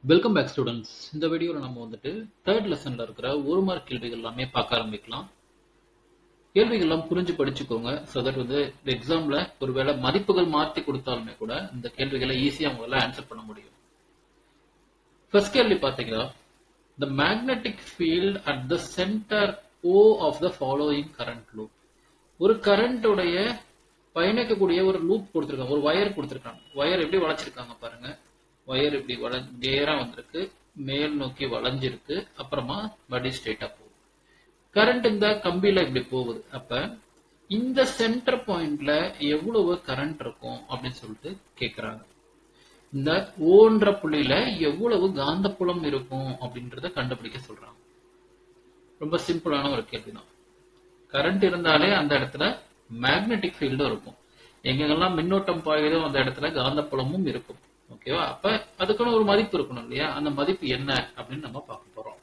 Welcome back students இந்த வீடியோவில் நம்ம வந்துட்டு தேர்ட் லெசன்ல இருக்கிற ஒரு மார்க் கேள்விகள் எல்லாமே பார்க்க ஆரம்பிக்கலாம் கேள்விகள் எல்லாம் புரிஞ்சு படிச்சுக்கோங்க ஸோ தட் வந்து இந்த எக்ஸாம்ல ஒருவேளை மதிப்புகள் மாற்றி கொடுத்தாலுமே கூட இந்த கேள்விகளை ஈஸியாக உங்களால ஆன்சர் பண்ண முடியும் ஃபர்ஸ்ட் கேள்வி பார்த்தீங்கன்னா the magnetic field at the centre o of the following current loop ஒரு கரண்ட்டுடைய பயணிக்கக்கூடிய ஒரு லூப் கொடுத்துருக்காங்க ஒரு வயர் கொடுத்துருக்காங்க வயர் எப்படி வளைச்சிருக்காங்க பாருங்க வயர் இப்படி வள நேரா வந்திருக்கு மேல் நோக்கி வளைஞ்சிருக்கு அப்புறமா படி ஸ்ட்ரெயிட்டா போகுது கரண்ட் இந்த கம்பியில இப்படி போகுது அப்ப இந்த சென்டர் பாயிண்ட்ல எவ்வளவு கரண்ட் இருக்கும் அப்படின்னு சொல்லிட்டு கேக்குறாங்க இந்த ஓன்ற புள்ளியில எவ்வளவு காந்தப்புலம் இருக்கும் அப்படின்றத கண்டுபிடிக்க சொல்றாங்க ரொம்ப சிம்பிளான ஒரு கேள்விதான் கரண்ட் இருந்தாலே அந்த இடத்துல மேக்னெட்டிக் ஃபீல்டும் இருக்கும் எங்கெங்கெல்லாம் மின்னோட்டம் பாயுதோ அந்த இடத்துல காந்தப்புலமும் இருக்கும் ஓகேவா அப்ப அதுக்கான ஒரு மதிப்பு இருக்கணும் இல்லையா அந்த மதிப்பு என்ன அப்படின்னு நம்ம பார்க்க போறோம்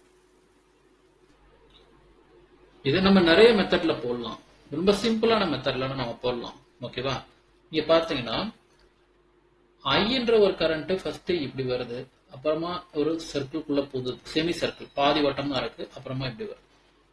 இதை நம்ம நிறைய மெத்தட்ல போடலாம் ரொம்ப சிம்பிளான மெத்தட்ல நம்ம போடலாம் ஓகேவா இங்க பாத்தீங்கன்னா ஐன்ற ஒரு கரண்ட் ஃபர்ஸ்ட் இப்படி வருது அப்புறமா ஒரு சர்க்கிள்குள்ள போகுது செமி சர்க்கிள் பாதி வட்டம் தான் இருக்கு அப்புறமா இப்படி வருது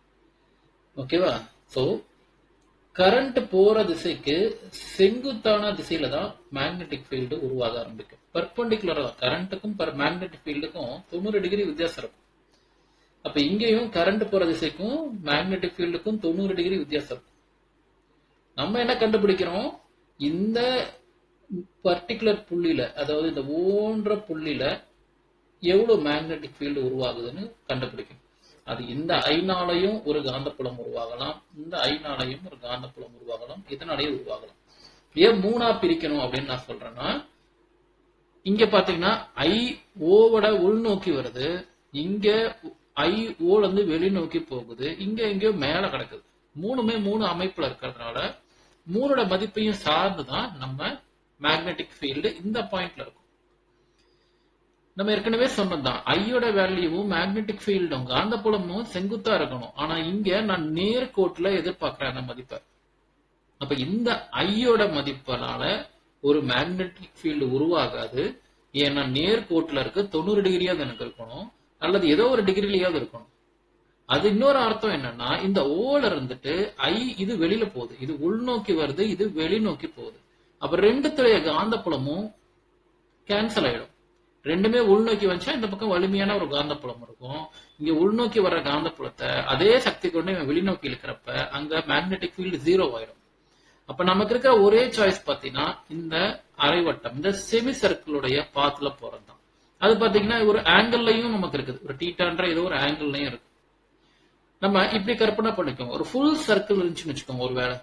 ஓகேவா சோ கரண்ட் போற திசைக்கு செங்குத்தான திசையில தான் மேக்னெட்டிக் ஃபீல்டு உருவாக ஆரம்பிக்கும் பர்பண்டிகுலரா தான் கரண்ட்டுக்கும் மேக்னெட்டிக் ஃபீல்டுக்கும் தொண்ணூறு டிகிரி வித்தியாசம் இருக்கும் அப்ப இங்கேயும் கரண்ட் போற திசைக்கும் மேக்னெட்டிக் ஃபீல்டுக்கும் தொண்ணூறு டிகிரி வித்தியாசம் இருக்கும் நம்ம என்ன கண்டுபிடிக்கிறோம் இந்த பர்டிகுலர் புள்ளியில அதாவது இந்த ஓன்ற புள்ளியில எவ்வளவு மேக்னெட்டிக் ஃபீல்டு உருவாகுதுன்னு கண்டுபிடிக்கும் அது இந்த ஐநாளையும் ஒரு காந்தப்புலம் உருவாகலாம் இந்த ஐநாளையும் ஒரு காந்தப்புலம் உருவாகலாம் இதனாலேயே உருவாகலாம் ஏன் மூணா பிரிக்கணும் அப்படின்னு நான் சொல்றேன்னா இங்க பாத்தீங்கன்னா ஐ ஓவோட உள்நோக்கி வருது இங்க ஐ ஓல இருந்து வெளிநோக்கி போகுது இங்க எங்கேயோ மேல கிடக்குது மூணுமே மூணு அமைப்புல இருக்கிறதுனால மூணோட மதிப்பையும் சார்ந்துதான் நம்ம மேக்னெட்டிக் ஃபீல்டு இந்த பாயிண்ட்ல இருக்கும் நம்ம ஏற்கனவே சொன்னதுதான் ஐயோட வேல்யூவும் மேக்னெட்டிக் ஃபீல்டும் காந்தப்புலமும் செங்குத்தா இருக்கணும் ஆனா இங்க நான் நேர்கோட்டுல எதிர்பார்க்கிறேன் அந்த மதிப்பை அப்ப இந்த ஐயோட மதிப்பனால ஒரு மேக்னெட்டிக் ஃபீல்டு உருவாகாது ஏன்னா நேர்கோட்டுல இருக்கு தொண்ணூறு டிகிரியாவது எனக்கு இருக்கணும் அல்லது ஏதோ ஒரு டிகிரிலயாவது இருக்கணும் அது இன்னொரு அர்த்தம் என்னன்னா இந்த ஓல இருந்துட்டு ஐ இது வெளியில போகுது இது உள்நோக்கி வருது இது வெளிநோக்கி போகுது அப்ப ரெண்டுத்துடைய காந்தப்புலமும் கேன்சல் ஆயிடும் ரெண்டுமே உள்நோக்கி வந்துச்சா இந்த பக்கம் வலிமையான ஒரு காந்தப்புலம் இருக்கும் இங்க உள்நோக்கி வர்ற காந்தப்புலத்தை அதே சக்தி கொண்டு இவன் வெளிநோக்கி இழுக்கிறப்ப அங்க மேக்னெட்டிக் ஃபீல்டு ஜீரோ ஆயிடும் அப்ப நமக்கு இருக்கிற ஒரே சாய்ஸ் பாத்தீங்கன்னா இந்த அரைவட்டம் இந்த செமி சர்க்கிளுடைய பாத்துல போறதுதான் அது பாத்தீங்கன்னா ஒரு ஆங்கிள்லயும் நமக்கு இருக்குது ஒரு டீட்டான்ற ஏதோ ஒரு ஆங்கிள்லயும் இருக்கு நம்ம இப்படி கற்பனை பண்ணிக்கோங்க ஒரு ஃபுல் சர்க்கிள் இருந்துச்சுன்னு வச்சுக்கோங்க ஒரு வேலை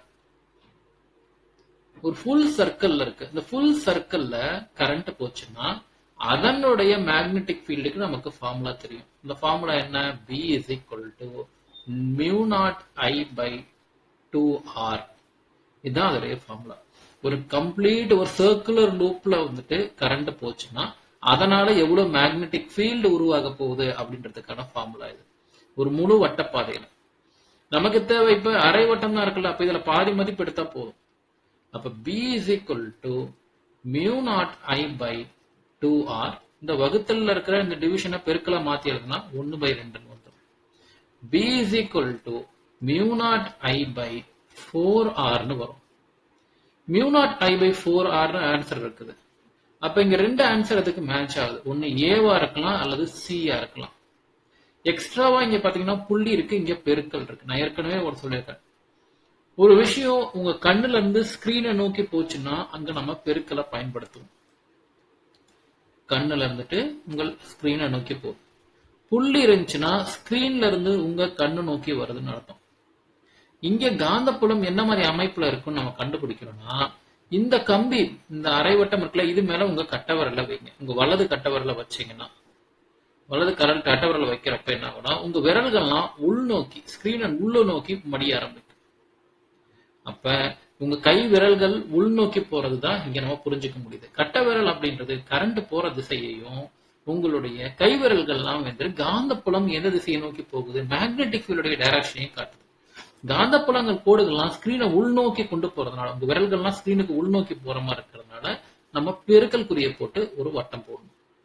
ஒரு ஃபுல் சர்க்கிள்ல இருக்கு இந்த ஃபுல் சர்க்கிள்ல கரண்ட் போச்சுன்னா அதனுடைய மேக்னெட்டிக் ஃபீல்டுக்கு நமக்கு ஃபார்முலா தெரியும் இந்த ஃபார்முலா என்ன B is equal to mu naught I by two R இதுதான் அதோடைய ஃபார்முலா ஒரு கம்ப்ளீட் ஒரு சர்க்குலர் லூப்ல வந்துட்டு கரண்ட் போச்சுன்னா அதனால எவ்வளவு மேக்னெட்டிக் ஃபீல்டு உருவாக போகுது அப்படின்றதுக்கான ஃபார்முலா இது ஒரு முழு வட்டப்பாதையில நமக்கு தேவை இப்ப அரை வட்டம் தான் இருக்குல்ல அப்ப இதுல பாதி மதிப்பு எடுத்தா போதும் அப்ப B is equal to mu naught I by two R இந்த வகுத்தல்ல இருக்கிற இந்த டிவிஷனை பெருக்கலா மாத்தி எழுதுனா ஒன்னு பை ரெண்டுன்னு வந்துடும் B is equal to mu naught I by four ஆர்னு வரும் mu naught I by four ஆர்னு ஆன்சர் இருக்குது அப்ப இங்க ரெண்டு ஆன்சர் அதுக்கு மேட்ச் ஆகுது ஒன்னு ஏவா இருக்கலாம் அல்லது சியா இருக்கலாம் எக்ஸ்ட்ராவா இங்க பாத்தீங்கன்னா புள்ளி இருக்கு இங்க பெருக்கல் இருக்கு நான் ஏற்கனவே ஒரு சொல்லியிருக்கேன் ஒரு விஷயம் உங்க கண்ணுல இருந்து ஸ்கிரீனை நோக்கி போச்சுன்னா அங்க நம்ம பெருக்கலை பயன்படுத்துவோம் கண்ணுல இருந்துட்டு உங்கள் ஸ்கிரீனை நோக்கி போகுது புள்ளி இருந்துச்சுன்னா ஸ்கிரீன்ல இருந்து உங்க கண்ணு நோக்கி வருதுன்னு அர்த்தம் இங்க காந்தப்புலம் என்ன மாதிரி அமைப்புல இருக்குன்னு நம்ம கண்டுபிடிக்கிறோம்னா இந்த கம்பி இந்த அரைவட்டம் இருக்குல்ல இது மேல உங்க கட்டவரல வைங்க உங்க வலது கட்டவரல வச்சீங்கன்னா வலது கரண்ட் கட்டவரல வைக்கிறப்ப என்ன ஆகும்னா உங்க விரல்கள்லாம் உள்நோக்கி ஸ்கிரீனை உள்ள நோக்கி மடிய ஆரம்பிக்கும் அப்ப உங்க கை விரல்கள் உள்நோக்கி போறதுதான் இங்க நம்ம புரிஞ்சுக்க முடியுது கட்ட விரல் அப்படின்றது கரண்ட் போற திசையையும் உங்களுடைய கை விரல்கள்லாம் வந்து காந்தப்புலம் எந்த திசையை நோக்கி போகுது மேக்னெட்டிக் ஃபீல்டுடைய டைரக்ஷனையும் காட்டுது காந்தப்புலங்கள் கோடுகள்லாம் ஸ்கிரீனை உள்நோக்கி கொண்டு போறதுனால உங்க விரல்கள்லாம் ஸ்கிரீனுக்கு உள்நோக்கி போற மாதிரி இருக்கிறதுனால நம்ம பெருக்கல் குறியை போட்டு ஒரு வட்டம் போடணும்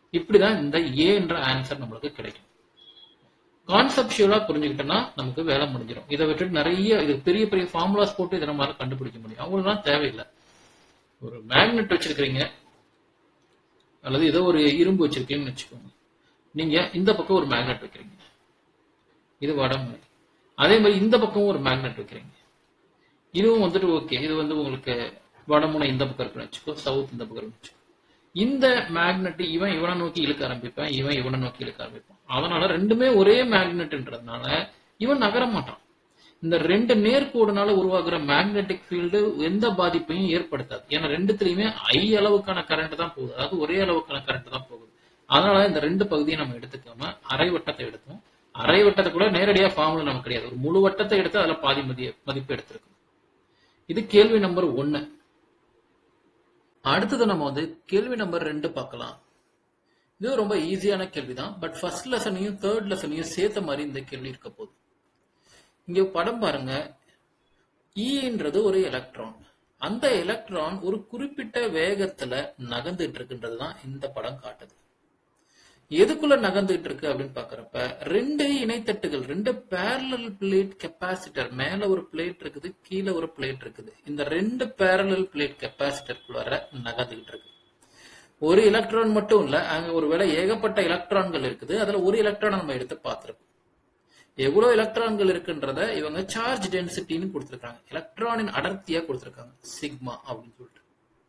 இப்படிதான் இந்த ஏ என்ற ஆன்சர் நம்மளுக்கு கிடைக்கும் கான்செப்டுவலா புரிஞ்சுக்கிட்டோம்னா நமக்கு வேலை முடிஞ்சிடும் இதை விட்டுட்டு நிறைய இது பெரிய பெரிய ஃபார்முலாஸ் போட்டு இதை நம்மளால கண்டுபிடிக்க முடியும் அவங்களுக்குலாம் தேவையில்லை ஒரு மேக்னெட் வச்சிருக்கிறீங்க அல்லது ஏதோ ஒரு இரும்பு வச்சிருக்கீங்கன்னு வச்சுக்கோங்க நீங்க இந்த பக்கம் ஒரு மேக்னெட் வைக்கிறீங்க இது வடமுனை அதே மாதிரி இந்த பக்கம் ஒரு மேக்னெட் வைக்கிறீங்க இதுவும் வந்துட்டு ஓகே இது வந்து உங்களுக்கு வடமுனை இந்த பக்கம் இருக்குன்னு வச்சுக்கோ சவுத் இந்த பக்கம் இருக்குன்னு வச்சுக்கோ இந்த மேக்னெட் இவன் இவனை நோக்கி இழுக்க ஆரம்பிப்பான் இவன் இவனை நோக்கி இழுக்க ஆரம்பிப்பான் அதனால ரெண்டுமே ஒரே மேக்னெட்ன்றதுனால இவன் நகர மாட்டான் இந்த ரெண்டு நேர்கோடுனால உருவாகுற மேக்னெட்டிக் ஃபீல்டு எந்த பாதிப்பையும் ஏற்படுத்தாது ஏன்னா ரெண்டுத்துலயுமே ஐ அளவுக்கான கரண்ட் தான் போகுது அதாவது ஒரே அளவுக்கான கரண்ட் தான் போகுது அதனால இந்த ரெண்டு பகுதியை நம்ம எடுத்துக்காம அரை வட்டத்தை எடுத்தோம் அரை வட்டத்தை கூட நேரடியா ஃபார்முலா நமக்கு கிடையாது ஒரு முழு வட்டத்தை எடுத்து அதுல பாதி மதிய மதிப்பு எடுத்திருக்கோம் இது கேள்வி நம்பர் ஒன்னு அடுத்தது நம்ம வந்து கேள்வி நம்பர் ரெண்டு பார்க்கலாம் இது ரொம்ப ஈஸியான கேள்விதான் பட் ஃபர்ஸ்ட் லெசனையும் தேர்ட் லெசனையும் சேர்த்த மாதிரி இந்த கேள்வி இருக்க போகுது இங்க படம் பாருங்க ஈன்றது ஒரு எலக்ட்ரான் அந்த எலக்ட்ரான் ஒரு குறிப்பிட்ட வேகத்துல நகர்ந்துட்டு இருக்குன்றது தான் இந்த படம் காட்டுது எதுக்குள்ள நகர்ந்துட்டு இருக்கு அப்படின்னு பாக்குறப்ப ரெண்டு இணைத்தட்டுகள் ரெண்டு பேரலல் பிளேட் கெப்பாசிட்டர் மேல ஒரு பிளேட் இருக்குது கீழே ஒரு பிளேட் இருக்குது இந்த ரெண்டு பேரலல் பிளேட் கெப்பாசிட்டருக்குள்ளார நகர்ந்துகிட்டு இருக்கு ஒரு எலக்ட்ரான் மட்டும் இல்ல அங்க ஒருவேளை ஏகப்பட்ட எலக்ட்ரான்கள் இருக்குது அதுல ஒரு எலக்ட்ரான் நம்ம எடுத்து பார்த்திருக்கோம் எவ்வளவு எலக்ட்ரான்கள் இருக்குன்றத இவங்க சார்ஜ் டென்சிட்டின்னு கொடுத்திருக்காங்க எலக்ட்ரானின் அடர்த்தியா கொடுத்திருக்காங்க சிக்மா அப்படின்னு சொல்லிட்டு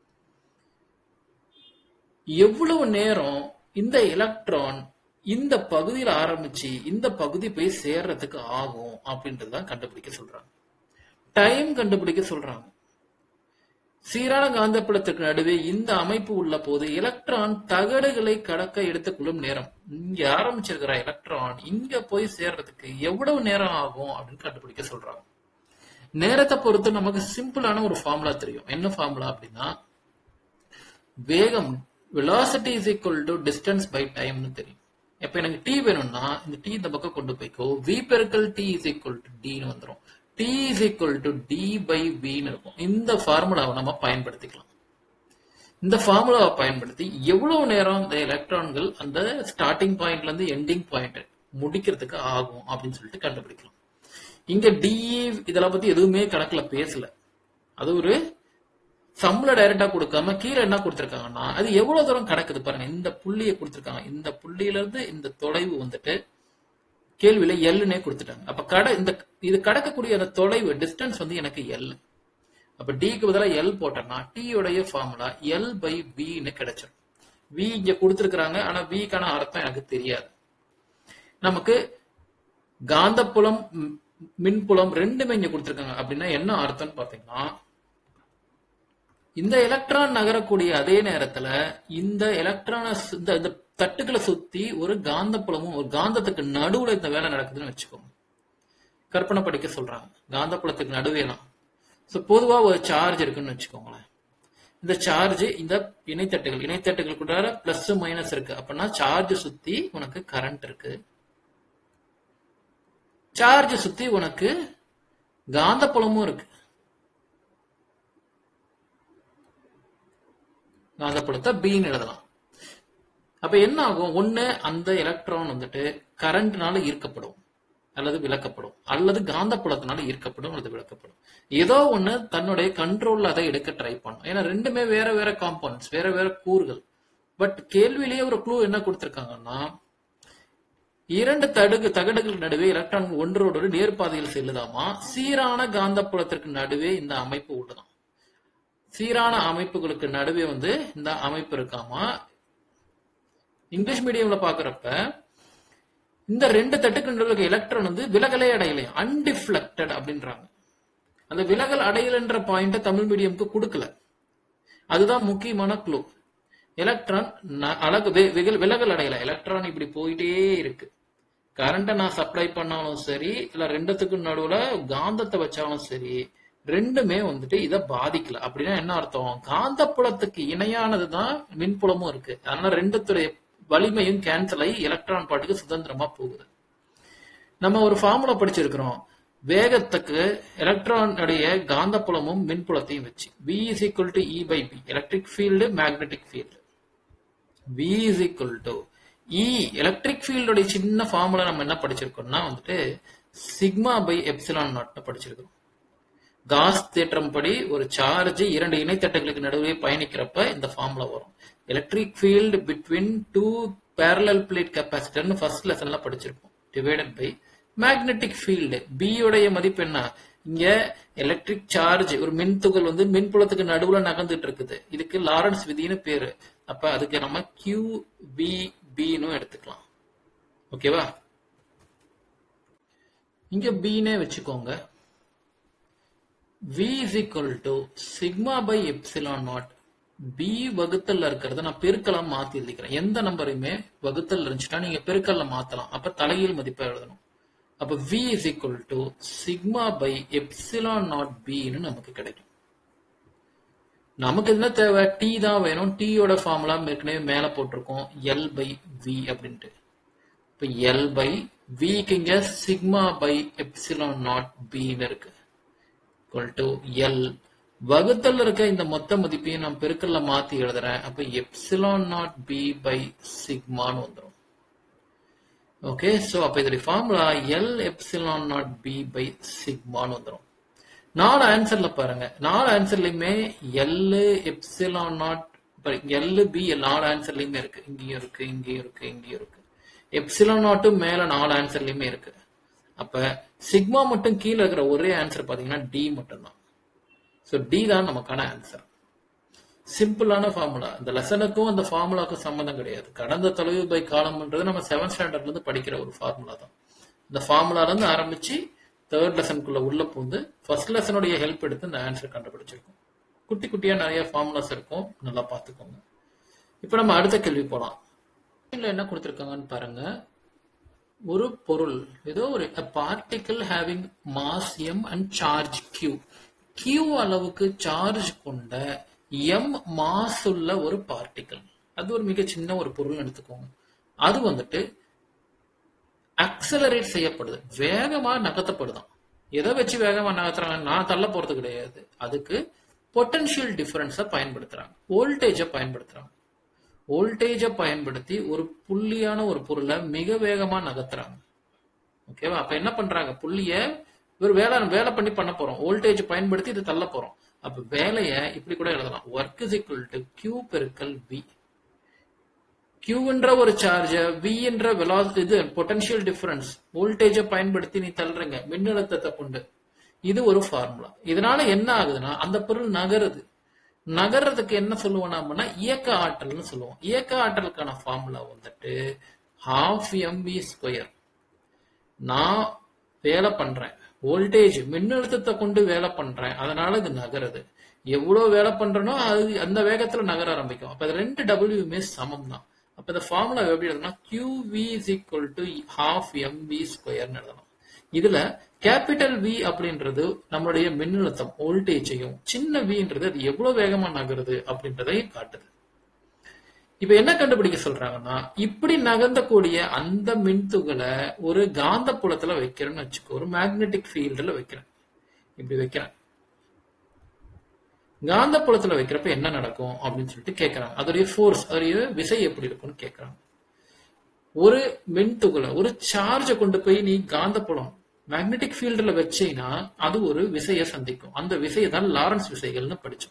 எவ்வளவு நேரம் இந்த எலக்ட்ரான் இந்த பகுதியில் ஆரம்பிச்சு இந்த பகுதி போய் சேர்றதுக்கு ஆகும் அப்படின்றதுதான் கண்டுபிடிக்க சொல்றாங்க டைம் கண்டுபிடிக்க சொல்றாங்க சீரான காந்தப்புலத்துக்கு நடுவே இந்த அமைப்பு உள்ள போது எலக்ட்ரான் தகடுகளை கடக்க எடுத்துக்கொள்ளும் நேரம் இங்க ஆரம்பிச்சிருக்கிற எலக்ட்ரான் இங்க போய் சேர்றதுக்கு எவ்வளவு நேரம் ஆகும் அப்படின்னு கண்டுபிடிக்க சொல்றாங்க நேரத்தை பொறுத்து நமக்கு சிம்பிளான ஒரு ஃபார்முலா தெரியும் என்ன ஃபார்முலா அப்படின்னா வேகம் velocity is equal to distance by timeனு தெரியும் இப்ப எனக்கு t வேணும்னா இந்த t இந்த பக்கம் கொண்டு போய்க்கோ v பெருக்கல் t is equal to d ன்னு வந்துரும் t is equal to d by v ன்னு இருக்கும் இந்த ஃபார்முலாவை நம்ம பயன்படுத்திக்கலாம் இந்த ஃபார்முலாவை பயன்படுத்தி எவ்வளவு நேரம் இந்த எலக்ட்ரான்கள் அந்த ஸ்டார்டிங் பாயிண்ட்ல இருந்து எண்டிங் பாயிண்ட் முடிக்கிறதுக்கு ஆகும் அப்படின்னு சொல்லிட்டு கண்டுபிடிக்கலாம் இங்க டிஇ இதெல்லாம் பத்தி எதுவுமே கணக்குல பேசல அது ஒரு சம்பள டைரக்டா கொடுக்காம கீழே என்ன கொடுத்திருக்காங்கன்னா அது எவ்வளவு தூரம் கடக்குது பாருங்க இந்த புள்ளியை கொடுத்திருக்காங்க இந்த புள்ளியில இருந்து இந்த தொலைவு வந்துட்டு கேள்வியில எல்லுனே கொடுத்துட்டாங்க அப்ப கடை இந்த இது கடக்கக்கூடிய அந்த தொலைவு டிஸ்டன்ஸ் வந்து எனக்கு எல் அப்ப டிக்கு பதிலாக எல் போட்டோம்னா டி உடைய ஃபார்முலா எல் பை வின்னு கிடைச்சிடும் வி இங்க கொடுத்திருக்கிறாங்க ஆனா விக்கான அர்த்தம் எனக்கு தெரியாது நமக்கு காந்தப்புலம் ம், மின்புலம் ரெண்டுமே இங்க கொடுத்திருக்காங்க அப்படின்னா என்ன அர்த்தம்னு பாத்தீங்கன்னா இந்த எலக்ட்ரான் நகரக்கூடிய அதே நேரத்துல இந்த எலக்ட்ரான இந்த இந்த தட்டுக்களை சுத்தி ஒரு காந்தப்புலமும் ஒரு காந்தத்துக்கு நடுவுல இந்த வேலை நடக்குதுன்னு வச்சுக்கோங்க கற்பனை படிக்க சொல்றாங்க காந்தப்புலத்துக்கு நடுவேலாம் ஸோ பொதுவா ஒரு சார்ஜ் இருக்குன்னு வச்சுக்கோங்களேன் இந்த சார்ஜ் இந்த இணைத்தட்டுகள் இணைத்தட்டுகளுக்குள்ளார பிளஸ் மைனஸ் இருக்கு அப்படின்னா சார்ஜ் சுத்தி உனக்கு கரண்ட் இருக்கு சார்ஜ் சுத்தி உனக்கு காந்தப்புலமும் இருக்கு காந்தப்புலத்தை பின்னு எழுதலாம் அப்ப என்ன ஆகும் ஒண்ணு அந்த எலக்ட்ரான் வந்துட்டு கரண்ட்னால ஈர்க்கப்படும் அல்லது விளக்கப்படும் அல்லது காந்தப்புலத்தினால ஈர்க்கப்படும் அல்லது விளக்கப்படும் ஏதோ ஒண்ணு தன்னுடைய கண்ட்ரோல்ல அதை எடுக்க ட்ரை பண்ணும் ஏன்னா ரெண்டுமே வேற வேற காம்பவுண்ட்ஸ் வேற வேற கூறுகள் பட் கேள்வியிலேயே ஒரு க்ளூ என்ன கொடுத்திருக்காங்கன்னா இரண்டு தடுகு தகடுகள் நடுவே எலக்ட்ரான்கள் ஒன்றோடு நேர்பாதையில் செல்லுதாமா சீரான காந்தப்புலத்திற்கு நடுவே இந்த அமைப்பு உள்ளதாம் சீரான அமைப்புகளுக்கு நடுவே வந்து இந்த அமைப்பு இருக்காமா இங்கிலீஷ் மீடியம்ல பாக்குறப்ப இந்த ரெண்டு தட்டுக்கு நடுவில் எலக்ட்ரான் வந்து விலகலே அடையலையும் அன்டிஃப்ளெக்டட் அப்படின்றாங்க அந்த விலகல் அடையலன்ற பாயிண்ட தமிழ் மீடியம்க்கு கொடுக்கல அதுதான் முக்கியமான க்ளூ எலக்ட்ரான் ந- அழகு வி- விகல்- விலகல் அடையல எலக்ட்ரான் இப்படி போயிட்டே இருக்கு கரண்ட்டை நான் சப்ளை பண்ணாலும் சரி இல்ல ரெண்டுத்துக்கும் நடுவுல காந்தத்தை வச்சாலும் சரி ரெண்டுமே வந்துட்டு இதை பாதிக்கல அப்படின்னா என்ன அர்த்தம் காந்தப்புலத்துக்கு இணையானதுதான் மின்புலமும் இருக்கு அதனால ரெண்டுத்துடைய வலிமையும் கேன்சல் ஆகி எலக்ட்ரான் பாட்டுக்கு சுதந்திரமா போகுது நம்ம ஒரு ஃபார்முலா படிச்சிருக்கிறோம் வேகத்துக்கு எலக்ட்ரான் உடைய காந்தப்புலமும் மின்புலத்தையும் வச்சு V is equal to E by B electric field magnetic field V is equal to E electric ஃபீல்டோட சின்ன ஃபார்முலா நம்ம என்ன படிச்சிருக்கோம்னா வந்துட்டு சிக்மா பை எப்சிலான் நாட் படிச்சிருக்கோம் காஸ் தேற்றம் படி ஒரு சார்ஜ் இரண்டு இணைத்தட்டுகளுக்கு நடுவே பயணிக்கிறப்ப இந்த ஃபார்முலா வரும் electric field between two parallel plate கெப்பாசிட்டர்னு ஃபர்ஸ்ட் லெசன்ல படிச்சிருப்போம் divided by magnetic field B உடைய மதிப்பு என்ன இங்க எலக்ட்ரிக் சார்ஜ் ஒரு மின்துகள் வந்து மின்புலத்துக்கு நடுவுல நகர்ந்துட்டு இருக்குது இதுக்கு லாரன்ஸ் விதின்னு பேரு அப்ப அதுக்கு நம்ம கியூ பி பின்னு எடுத்துக்கலாம் ஓகேவா இங்க பின்னே வச்சுக்கோங்க v is equal to sigma by epsilon naught b வகுத்தல்ல இருக்கிறத நான் பெருக்கலா மாத்தி எழுதிக்கிறேன் எந்த நம்பரையுமே வகுத்தல் இருந்துச்சுன்னா நீங்க பெருக்கல்ல மாத்தலாம் அப்ப தலைகீழ் மதிப்பை எழுதணும் அப்ப v is equal to sigma by epsilon naught b ன்னு நமக்கு கிடைக்கும் நமக்கு என்ன தேவை t தான் வேணும் t யோட ஃபார்முலா ஏற்கனவே மேல போட்டிருக்கோம் l by v அப்படின்ட்டு இப்ப l by v க்கு இங்க sigma by epsilon naught b ன்னு இருக்கு equal to L வகுத்தல் இருக்க இந்த மொத்த மதிப்பையும் நான் பெருக்கல்ல மாத்தி எழுதுறேன் அப்ப எப்சிலான் நாட் பி பை சிக்மான்னு வந்துடும் ஓகே சோ அப்ப இதோட formula L epsilon naught B by சிக்மான்னு வந்துடும் நாலு ஆன்சர்ல பாருங்க நாலு ஆன்சர்லயுமே L epsilon naught L B நாலு ஆன்சர்லயுமே இருக்கு இங்கேயும் இருக்கு இங்கேயும் இருக்கு இங்கேயும் இருக்கு எப்சிலான் நாட்டும் மேல நாலு ஆன்சர்லயுமே இருக்கு அப்ப சிக்மா மட்டும் கீழே இருக்கிற ஒரே ஆன்சர் பாத்தீங்கன்னா டி மட்டும் தான் ஸோ டி தான் நமக்கான ஆன்சர் சிம்பிளான ஃபார்முலா இந்த லெசனுக்கும் அந்த ஃபார்முலாக்கும் சம்மந்தம் கிடையாது கடந்த தொலைவு பை காலம்ன்றது நம்ம செவன்த் ஸ்டாண்டர்ட்ல இருந்து படிக்கிற ஒரு ஃபார்முலா தான் இந்த ஃபார்முலால இருந்து ஆரம்பிச்சு தேர்ட் லெசனுக்குள்ள உள்ள பூந்து ஃபர்ஸ்ட் லெசனுடைய ஹெல்ப் எடுத்து இந்த ஆன்சர் கண்டுபிடிச்சிருக்கோம் குட்டி குட்டியா நிறைய ஃபார்முலாஸ் இருக்கும் நல்லா பார்த்துக்கோங்க இப்போ நம்ம அடுத்த கேள்வி போலாம் என்ன கொடுத்துருக்காங்கன்னு பாருங்க ஒரு பொருள் ஏதோ ஒரு particle having mass M and charge Q Q அளவுக்கு சார்ஜ் கொண்ட எம் மாஸ் உள்ள ஒரு பார்ட்டிகிள் அது ஒரு மிக சின்ன ஒரு பொருள் எடுத்துக்கோங்க அது வந்துட்டு அக்சலரேட் செய்யப்படுது வேகமா நகர்த்தப்படுதான் எதை வச்சு வேகமா நகர்த்துறாங்க நான் தள்ள போறது கிடையாது அதுக்கு பொட்டன்ஷியல் டிஃபரன்ஸை பயன்படுத்துறாங்க வோல்டேஜை பயன்படுத்துறாங்க வோல்டேஜை பயன்படுத்தி ஒரு புள்ளியான ஒரு பொருளை மிக வேகமா நகர்த்துறாங்க ஓகேவா அப்ப என்ன பண்றாங்க புள்ளிய ஒரு வேலை வேலை பண்ணி பண்ண போறோம் வோல்டேஜ் பயன்படுத்தி இதை தள்ள போறோம் அப்ப வேலைய இப்படி கூட எழுதலாம் work is equal to Q பெருக்கல் வி கியூன்ற ஒரு சார்ஜ வி என்ற வெலாசிட்டி இது பொட்டன்ஷியல் டிஃபரன்ஸ் வோல்டேஜை பயன்படுத்தி நீ தள்ளுறங்க மின்னழுத்தத்தை கொண்டு இது ஒரு ஃபார்முலா இதனால என்ன ஆகுதுன்னா அந்த பொருள் நகருது நகர்றதுக்கு என்ன சொல்லுவோம் நாமனா இயக்க ஆற்றல்னு சொல்லுவோம் இயக்க ஆற்றலுக்கான ஃபார்முலா வந்துட்டு ஹாஃப் எம்பி ஸ்கொயர் நான் வேலை பண்றேன் வோல்டேஜ் மின்னழுத்தத்தை கொண்டு வேலை பண்றேன் அதனால இது நகருது எவ்வளவு வேலை பண்றனோ அது அந்த வேகத்துல நகர ஆரம்பிக்கும் அப்ப அது ரெண்டு டபிள்யூமே சமம் தான் அப்ப இந்த ஃபார்முலா எப்படி எழுதணும் QV is equal to half M V ஸ்கொயர்னு எழுதணும் இதுல கேபிட்டல் வி அப்படின்றது நம்மளுடைய மின்னழுத்தம் வோல்டேஜையும் சின்ன வின்றது அது எவ்வளவு வேகமா நகருது அப்படின்றதையும் காட்டுது இப்ப என்ன கண்டுபிடிக்க சொல்றாங்கன்னா இப்படி நகர்ந்தக்கூடிய அந்த மின்துகளை ஒரு காந்த புலத்துல வைக்கிறேன்னு வச்சுக்கோ ஒரு மேக்னெட்டிக் ஃபீல்டுல வைக்கிறேன் இப்படி வைக்கிறேன் காந்த புலத்துல வைக்கிறப்ப என்ன நடக்கும் அப்படின்னு சொல்லிட்டு கேட்கறாங்க அதோடைய ஃபோர்ஸ் அதோடைய விசை எப்படி இருக்கும்னு கேட்கறாங்க ஒரு மின்துகளை ஒரு சார்ஜை கொண்டு போய் நீ காந்த புலம் மேக்னெட்டிக் ஃபீல்டுல வச்சீங்கன்னா அது ஒரு விசையை சந்திக்கும் அந்த விசையை தான் லாரன்ஸ் விசைகள்னு படிச்சோம்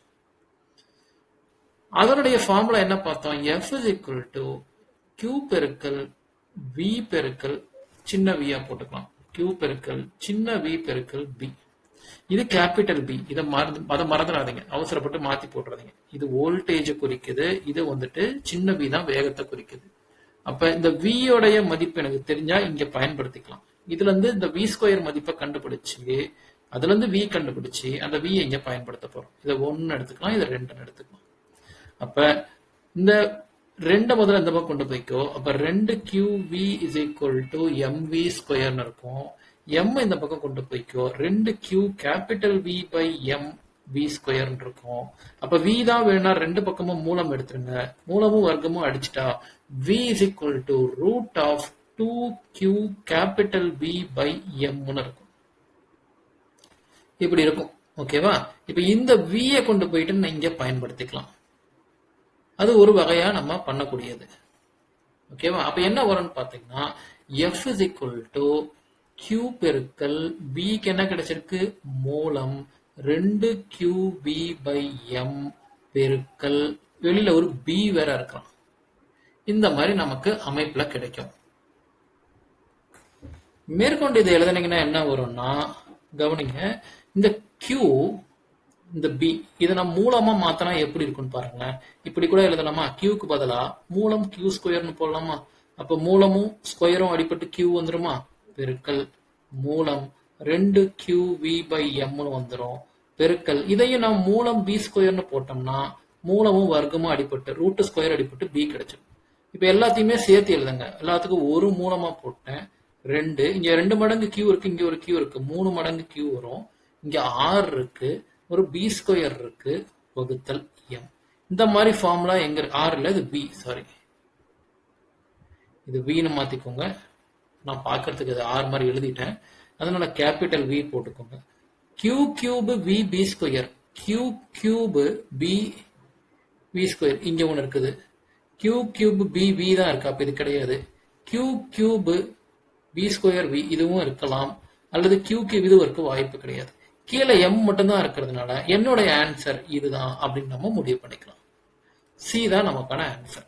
அதனுடைய ஃபார்முலா என்ன பார்த்தோம் F is equal to Q பெருக்கல் வி பெருக்கல் சின்ன வியா போட்டுக்கலாம் கியூ பெருக்கல் சின்ன வி பெருக்கல் பி இது கேபிட்டல் பி இதை மறந்து அதை மறந்துடாதீங்க அவசரப்பட்டு மாத்தி போட்டுறாதீங்க இது வோல்டேஜை குறிக்குது இது வந்துட்டு சின்ன வி தான் வேகத்தை குறிக்குது அப்ப இந்த V உடைய மதிப்பு எனக்கு தெரிஞ்சா இங்க பயன்படுத்திக்கலாம் இதுல இருந்து இந்த வி ஸ்கொயர் மதிப்பை கண்டுபிடிச்சு அதுல இருந்து வி கண்டுபிடிச்சு அந்த வி இங்க பயன்படுத்த போறோம் இதை ஒன்னு எடுத்துக்கலாம் இதை ரெண்டுன்னு எடுத்துக்கலாம் அப்ப இந்த ரெண்டை முதல்ல இந்த பக்கம் கொண்டு போய்க்கோ அப்ப ரெண்டு Q V is equal to M V ஸ்கொயர்னு இருக்கும் எம் இந்த பக்கம் கொண்டு போய்க்கோ ரெண்டு Q capital V by M V square இருக்கும் அப்ப வி தான் வேணா ரெண்டு பக்கமும் மூலம் எடுத்துருங்க மூலமும் வர்க்கமும் அடிச்சுட்டா V is equal to root of two Q capital V by எம்னு இருக்கும் இப்படி இருக்கும் ஓகேவா இப்ப இந்த வியை கொண்டு போயிட்டு நான் இங்க பயன்படுத்திக்கலாம் அது ஒரு வகையா நம்ம பண்ணக்கூடியது ஓகேவா அப்ப என்ன வரும்னு பாத்தீங்கன்னா F is equal to Q பெருக்கல் பிக்கு என்ன கிடைச்சிருக்கு மூலம் ரெண்டு கியூ பி பை எம் பெருக்கல் வெளியில ஒரு பி வேற இருக்கலாம் இந்த மாதிரி நமக்கு அமைப்புல கிடைக்கும் மேற்கொண்டு இதை எழுதுனீங்கன்னா என்ன வரும்னா கவனிங்க இந்த கியூ இந்த பி இதை நம்ம மூலமா மாத்தினா எப்படி இருக்கும்னு பாருங்களேன் இப்படி கூட எழுதலாமா கியூக்கு பதிலா மூலம் கியூ ஸ்கொயர்னு போடலாமா அப்ப மூலமும் ஸ்கொயரும் அடிபட்டு கியூ வந்துருமா பெருக்கல் மூலம் ரெண்டு கியூ வி பை எம்னு வந்துரும் பெருக்கல் இதையும் நான் மூலம் பி ஸ்கொயர்னு போட்டோம்னா மூலமும் வர்க்கமும் அடிபட்டு ரூட் ஸ்கொயர் அடிபட்டு பி கிடைச்சிடும் இப்ப எல்லாத்தையுமே சேர்த்து எழுதுங்க எல்லாத்துக்கும் ஒரு மூலமா போட்டேன் ரெண்டு இங்க ரெண்டு மடங்கு கியூ இருக்கு இங்க ஒரு கியூ இருக்கு மூணு மடங்கு கியூ வரும் இங்க ஆர் இருக்கு ஒரு பி ஸ்கொயர் இருக்கு வகுத்தல் எம் இந்த மாதிரி ஃபார்முலா எங்க இருக்கு ஆர் இல்ல இது பி சாரி இது வின்னு மாத்திக்கோங்க நான் பார்க்கறதுக்கு இது ஆர் மாதிரி எழுதிட்டேன் அதனால கேபிட்டல் வி போட்டுக்கோங்க Q cube V B square Q cube B V square இங்க ஒன்று இருக்குது கியூ கியூப் பி வி தான் இருக்கு அப்ப இது கிடையாது Q cube B square V இதுவும் இருக்கலாம் அல்லது கியூ கியூப் இதுவும் இருக்க வாய்ப்பு கிடையாது கீழே எம் மட்டும்தான் இருக்கிறதுனால என்னுடைய ஆன்சர் இதுதான் அப்படின்னு நம்ம முடிவு பண்ணிக்கலாம் சி தான் நமக்கான ஆன்சர்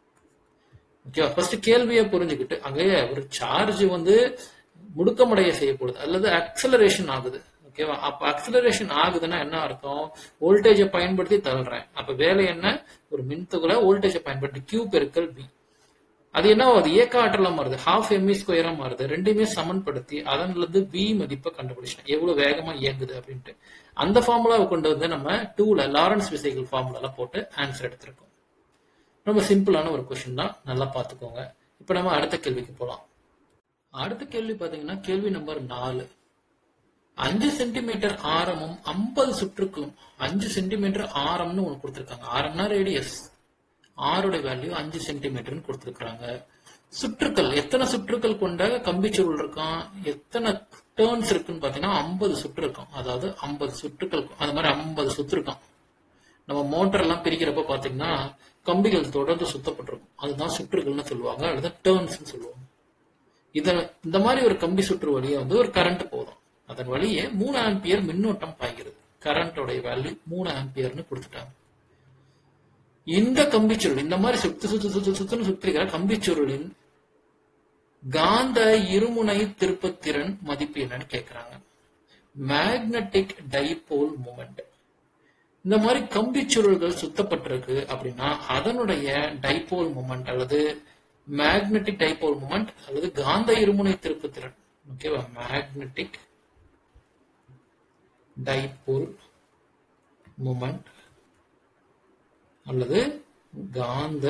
ஓகேவா ஃபர்ஸ்ட் கேள்வியை புரிஞ்சுக்கிட்டு அங்கே ஒரு சார்ஜ் வந்து முடுக்கமடைய செய்யப்படுது அல்லது அக்சலரேஷன் ஆகுது ஓகேவா அப்ப அக்சலரேஷன் ஆகுதுன்னா என்ன அர்த்தம் வோல்டேஜை பயன்படுத்தி தள்ளுறேன் அப்ப வேலை என்ன ஒரு மின்துகளை வோல்டேஜை பயன்படுத்தி கியூ பெருக்கல் பி அது என்ன ஆகுது இயக்க ஆற்றலா மாறுது ஹாஃப் எம்இ ஸ்கொயரா மாறுது ரெண்டுமே சமன்படுத்தி அதன்ல இருந்து வி மதிப்பை கண்டுபிடிச்சேன் எவ்வளவு வேகமா இயங்குது அப்படின்ட்டு அந்த ஃபார்முலாவை கொண்டு வந்து நம்ம டூல லாரன்ஸ் விசைகள் ஃபார்முலால போட்டு ஆன்சர் எடுத்திருக்கோம் ரொம்ப சிம்பிளான ஒரு கொஸ்டின் தான் நல்லா பார்த்துக்கோங்க இப்போ நம்ம அடுத்த கேள்விக்கு போலாம் அடுத்த கேள்வி பாத்தீங்கன்னா கேள்வி நம்பர் நாலு அஞ்சு சென்டிமீட்டர் ஆரமும் ஐம்பது சுற்றுக்கும் அஞ்சு சென்டிமீட்டர் ஆரம்னு ஒன்று கொடுத்துருக்காங்க ஆரம்னா ரேடியஸ் ஆரோட வேல்யூ அஞ்சு சென்டிமீட்டர்னு கொடுத்துருக்காங்க சுற்றுக்கள் எத்தனை சுற்றுக்கள் கொண்ட கம்பிச்சுருள் இருக்கான் எத்தனை டேர்ன்ஸ் இருக்குன்னு பாத்தீங்கன்னா ஐம்பது சுற்று இருக்கும் அதாவது ஐம்பது சுற்றுக்கள் அது மாதிரி ஐம்பது சுற்று இருக்கான் நம்ம மோட்டர் எல்லாம் பிரிக்கிறப்ப பாத்தீங்கன்னா கம்பிகள் தொடர்ந்து சுத்தப்பட்டிருக்கும் அதுதான் சுற்றுகள்னு சொல்லுவாங்க அல்லது டேர்ன்ஸ் சொல்லுவாங்க இத இந்த மாதிரி ஒரு கம்பி சுற்று வழியே வந்து ஒரு கரண்ட் போதும் அதன் வழியே மூணு ஆம்பியர் மின்னோட்டம் பாய்கிறது கரண்டோடைய வேல்யூ மூணு ஆம்பியர்னு கொடுத்துட்டாங்க இந்த கம்பிச்சுருள் இந்த மாதிரி சுத்து சுத்து சுத்து சுத்துன்னு சுத்திருக்கிற கம்பிச்சுருளின் காந்த இருமுனை திருப்பத்திறன் மதிப்பு என்னன்னு கேக்குறாங்க மேக்னட்டிக் டைபோல் மூமெண்ட் இந்த மாதிரி கம்பிச்சுருள்கள் சுத்தப்பட்டிருக்கு அப்படின்னா அதனுடைய டைபோல் மூமெண்ட் அல்லது மேக்னெட்டிக் டைபோல் மூமெண்ட் அல்லது காந்த இருமுனை திருப்புத்திறன் ஓகேவா மேக்னெட்டிக் டைபோல் மூமெண்ட் அல்லது காந்த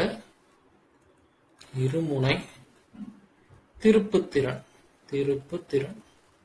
இருமுனை திருப்புத்திறன் திருப்புத்திறன்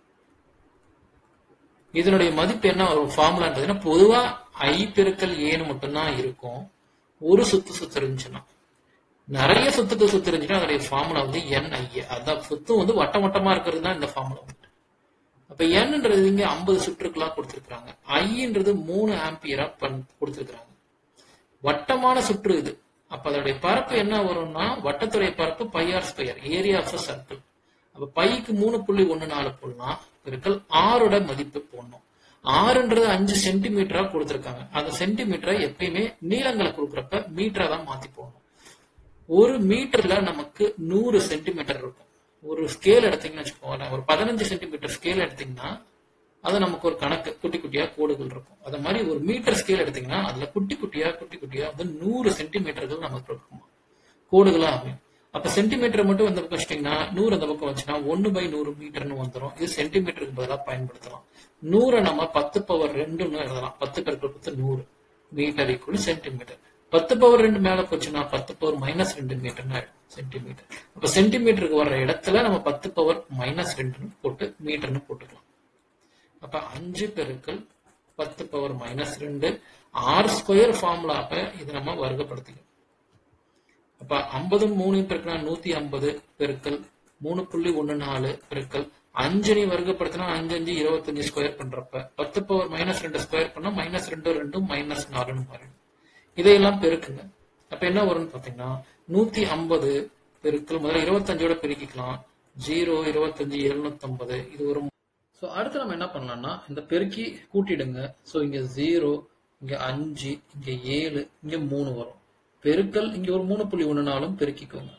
இதனுடைய மதிப்பு என்ன ஒரு ஃபார்முலான்றதுன்னா பொதுவா ஐ பெருக்கல் ஏன்னு மட்டும்தான் இருக்கும் ஒரு சுத்து சுத்து இருந்துச்சுன்னா நிறைய சுத்துக்கு சுத்து இருந்துச்சுன்னா அதோடைய ஃபார்முலா வந்து என் ஐ அதான் சுத்து வந்து வட்டம் வட்டமா இருக்கிறது தான் இந்த ஃபார்முலா வந்து அப்ப என்னன்றது இங்க ஐம்பது சுற்றுக்கெல்லாம் கொடுத்திருக்காங்க ஐன்றது மூணு ஆம்பியரா பண் கொடுத்திருக்காங்க வட்டமான சுற்று இது அப்ப அதோடைய பரப்பு என்ன வரும்னா வட்டத்துடைய பரப்பு pi R square area of circle அப்ப பைக்கு மூணு புள்ளி ஒண்ணு நாலு போடலாம் பெருக்கல் ஆறோட மதிப்பு போடணும் ஆறுன்றது அஞ்சு சென்டிமீட்டரா கொடுத்திருக்காங்க அந்த சென்டிமீட்டரை எப்பயுமே நீளங்களை கொடுக்குறப்ப மீட்டரா தான் மாத்தி போடணும் ஒரு மீட்டர்ல நமக்கு நூறு சென்டிமீட்டர் இருக்கும் ஒரு ஸ்கேல் எடுத்தீங்கன்னு வச்சுக்கோங்களேன் ஒரு பதினஞ்சு சென்டிமீட்டர் ஸ்கேல் எடுத்தீங்கன்னா அது நமக்கு ஒரு கணக்கு குட்டி குட்டியா கோடுகள் இருக்கும் அது மாதிரி ஒரு மீட்டர் ஸ்கேல் எடுத்தீங்கன்னா அதுல குட்டி குட்டியா குட்டி குட்டியா வந்து நூறு சென்டிமீட்டர்கள் நமக்கு இருக்கும் கோடுகளா அமையும் அப்ப சென்டிமீட்டர் மட்டும் இந்த பக்கம் வச்சிட்டீங்கன்னா நூறு அந்த பக்கம் வச்சுன்னா ஒன்னு பை நூறு மீட்டர்னு வந்துடும் இது சென்டிமீட்டருக்கு பதிலாக பயன்படுத்தலாம் நூறை நம்ம பத்து பவர் ரெண்டுன்னு எழுதலாம் பத்து பெருக்கள் பத்து நூறு மீட்டர் ஈக்குவல் சென்டிமீட்டர் பத்து பவர் ரெண்டு மேல போச்சுன்னா பத்து பவர் மைனஸ் ரெண்டு மீட்டர்னு ஆயிடும் சென்டிமீட்டர் அப்ப சென்டிமீட்டருக்கு வர்ற இடத்துல நம்ம பத்து பவர் மைனஸ் ரெண்டுன்னு போட்டு மீட்டர்னு போட்டுக்கலாம் அப்ப அஞ்சு பெருக்கள் பத்து பவர் மைனஸ் ரெண்டு ஆர் ஸ்கொயர் ஃபார்முலாப்ப இது நம்ம வர்க்கப்படுத்திக்கலாம் அப்ப ஐம்பது மூணு பெருக்கினா நூத்தி ஐம்பது பெருக்கல் மூணு புள்ளி ஒண்ணு நாலு பெருக்கல் அஞ்சு வர்க்கப்படுத்தினா அஞ்சு அஞ்சு இருபத்தஞ்சு ஸ்கொயர் பண்றப்ப பத்து பவர் மைனஸ் ரெண்டு ஸ்கொயர் பண்ணா மைனஸ் ரெண்டு ரெண்டும் மைனஸ் நாலுன்னு மாறிடும் இதையெல்லாம் பெருக்குங்க அப்ப என்ன வரும்னு பாத்தீங்கன்னா நூத்தி ஐம்பது பெருக்கல் முதல்ல இருபத்தஞ்சோட பெருக்கிக்கலாம் ஜீரோ இருபத்தஞ்சு எழுநூத்தி இது ஒரு ஸோ அடுத்து நம்ம என்ன பண்ணலாம்னா இந்த பெருக்கி கூட்டிடுங்க ஸோ இங்க ஜீரோ இங்க அஞ்சு இங்க ஏழு இங்க மூணு வரும் பெருக்கல் இங்க ஒரு மூணு புள்ளி ஒண்ணுனாலும் பெருக்கிக்கோங்க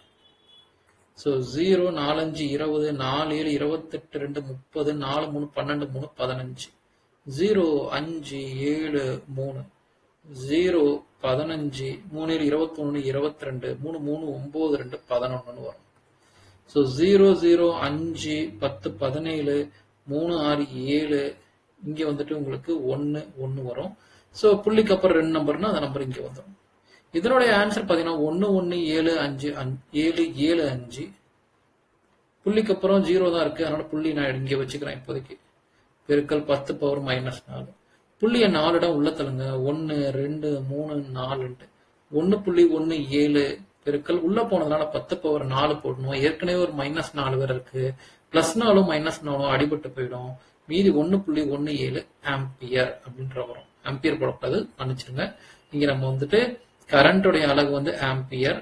ஸோ ஜீரோ நாலஞ்சு இருபது நாலு ஏழு இருபத்தெட்டு ரெண்டு முப்பது நாலு மூணு பன்னெண்டு மூணு பதினஞ்சு ஜீரோ அஞ்சு ஏழு மூணு ஜீரோ பதினஞ்சு மூணு ஏழு இருபத்தொன்னு இருபத்தி ரெண்டு மூணு மூணு ஒன்பது ரெண்டு பதினொன்னு வரும் ஸோ ஜீரோ ஜீரோ அஞ்சு பத்து பதினேழு மூணு ஆறு ஏழு இங்க வந்துட்டு உங்களுக்கு ஒன்னு ஒன்னு வரும் ஸோ புள்ளிக்கு அப்புறம் ரெண்டு நம்பர்னா அந்த நம்பர் இங்க வந்துடும் இதனுடைய ஆன்சர் பாத்தீங்கன்னா ஒன்னு ஒன்னு ஏழு அஞ்சு அஞ்- ஏழு ஏழு அஞ்சு புள்ளிக்கு அப்புறம் ஜீரோ தான் இருக்கு அதனால புள்ளி நான் இங்க வச்சுக்கிறேன் இப்போதைக்கு பெருக்கல் பத்து பவர் மைனஸ் நாலு புள்ளிய நாலு இடம் உள்ள தள்ளுங்க ஒன்னு ரெண்டு மூணு நாலுன்ட்டு ஒன்னு புள்ளி ஒன்னு ஏழு பெருக்கல் உள்ள போனதுனால பத்து பவர் நாலு போடணும் ஏற்கனவே ஒரு மைனஸ் நாலு வேற இருக்கு பிளஸ் நாலும் மைனஸ் நாலும் அடிபட்டு போயிடும் மீதி ஒன்னு புள்ளி ஒன்னு ஏழு ஆம்பியர் அப்படின்ற வரும் ஆம்பியர் போடக்கூடாது மன்னிச்சிருங்க இங்க நம்ம வந்துட்டு கரண்டோடைய அலகு வந்து ஆம்பியர்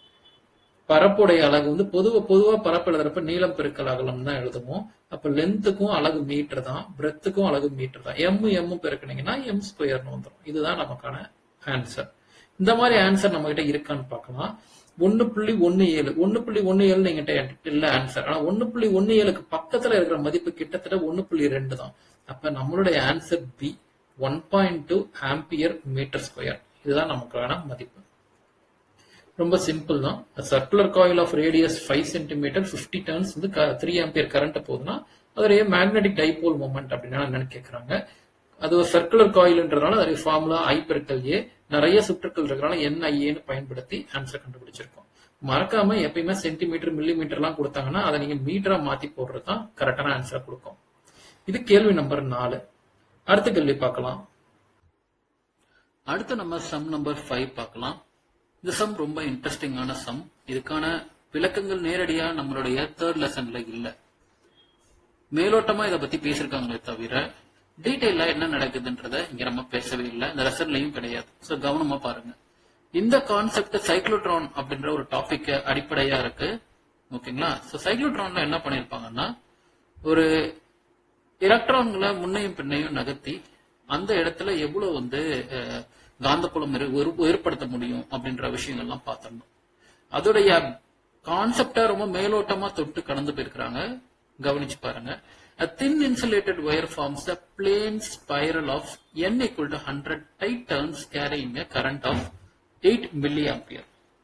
பரப்புடைய அலகு வந்து பொதுவா பொதுவா பரப்பு எழுதுறப்ப நீளம் பெருக்கல் அகலம் தான் எழுதுவோம் அப்ப லென்த்துக்கும் அலகு மீட்டர் தான் பிரெத்துக்கும் அலகு மீட்டர் தான் எம் எம் பெருக்கினீங்கன்னா எம் ஸ்கொயர்னு வந்துடும் இதுதான் நமக்கான ஆன்சர் இந்த மாதிரி ஆன்சர் நம்ம கிட்ட இருக்கான்னு பார்க்கலாம் ஒன்னு புள்ளி ஒன்னு ஏழு ஒன்னு புள்ளி ஒன்னு ஏழு எங்கிட்ட இல்ல ஆன்சர் ஆனா ஒன்னு புள்ளி ஒன்னு ஏழுக்கு பக்கத்துல இருக்கிற மதிப்பு கிட்டத்தட்ட ஒன்னு புள்ளி ரெண்டு தான் அப்ப நம்மளுடைய answer B one point two ampere metre square இதுதான் நமக்கான மதிப்பு ரொம்ப சிம்பிள் தான் circular coil of radius five centimetre fifty turns வந்து த்ரீ ஆம்பியர் கரண்ட் போகுதுன்னா அதோடைய மேக்னெட்டிக் டைபோல் மூமெண்ட் அப்படின்னா என்னன்னு கேட்கறாங்க அது ஒரு சர்க்குலர் காயில்ன்றதுனால அதோடைய ஃபார்முலா ஐ பெருக்கல் ஏ நிறைய சுற்றுக்கள் இருக்கிறனால என் ஐஏன்னு பயன்படுத்தி ஆன்சர் கண்டுபிடிச்சிருக்கோம் மறக்காம எப்பயுமே சென்டிமீட்டர் மில்லி மீட்டர்லாம் கொடுத்தாங்கன்னா அதை நீங்க மீட்டரா மாத்தி போடுறது தான் கரெக்டான ஆன்சரை கொடுக்கும் இது கேள்வி நம்பர் நாலு அடுத்த கேள்வி பார்க்கலாம் அடுத்து நம்ம சம் நம்பர் ஃபைவ் பார்க்கலாம் இந்த சம் ரொம்ப இன்ட்ரெஸ்டிங்கான சம் இதுக்கான விளக்கங்கள் நேரடியா நம்மளுடைய தேர்ட் லெசன்ல இல்ல மேலோட்டமா இதை பத்தி பேசிருக்காங்களே தவிர டீட்டெயிலா என்ன நடக்குதுன்றத இங்க நம்ம பேசவே இல்லை இந்த லெசன்லயும் கிடையாது சோ கவனமா பாருங்க இந்த கான்செப்ட் சைக்ளோட்ரான் அப்படின்ற ஒரு டாபிக் அடிப்படையா இருக்கு ஓகேங்களா சோ சைக்ளோட்ரான்ல என்ன பண்ணிருப்பாங்கன்னா ஒரு எலக்ட்ரான்களை முன்னையும் பின்னையும் நகர்த்தி அந்த இடத்துல எவ்வளவு வந்து அஹ், காந்தப்புலம் ஏற்~ ஏற்~ ஏற்படுத்த முடியும் அப்படின்ற விஷயங்கள்லாம் பார்த்திருந்தோம் அதோடைய கான்செப்டா ரொம்ப மேலோட்டமா தொட்டு கடந்து போயிருக்கிறாங்க கவனிச்சு பாருங்க A thin insulated wire forms a plane spiral of n equal to 100 tight turns carrying a current of 8 milliampere.